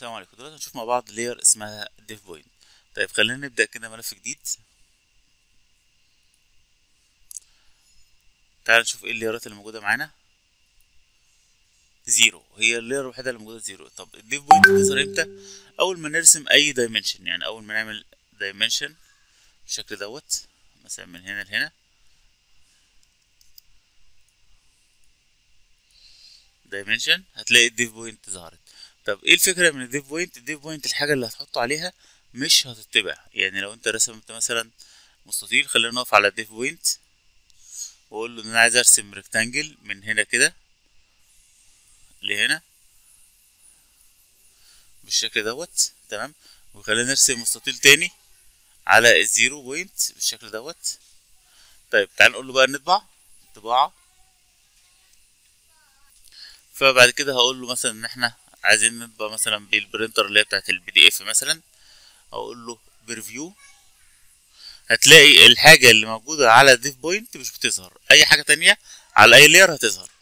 السلام عليكم دلوقتي هنشوف مع بعض لير اسمها ديف بوينت طيب خلينا نبدأ كده ملف جديد تعال نشوف ايه الليرات اللي موجودة معانا زيرو هي اللير الوحيدة اللي موجودة زيرو طب الديف بوينت بتظهر امتى اول ما نرسم اي دايمنشن يعني اول ما نعمل دايمنشن بالشكل دوت مثلا من هنا لهنا دايمنشن هتلاقي الديف بوينت ظهرت طب ايه الفكره من الديف بوينت الديف بوينت الحاجه اللي هتحطه عليها مش هتطبع يعني لو انت رسمت مثلا مستطيل خلينا نقف على الديف بوينت واقول له ان انا عايز ارسم ريكتانجل من هنا كده لهنا بالشكل دوت تمام وخلينا نرسم مستطيل تاني على الزيرو بوينت بالشكل دوت طيب تعال نقول له بقى نطبع طباعه فبعد كده هقول له مثلا ان احنا عايزين نطبع مثلا بالبرينتر اللي هي بتاعت البي دي اف مثلا اقول له بريفيو هتلاقي الحاجه اللي موجوده على ديف بوينت مش بتظهر اي حاجه تانية على اي لير هتظهر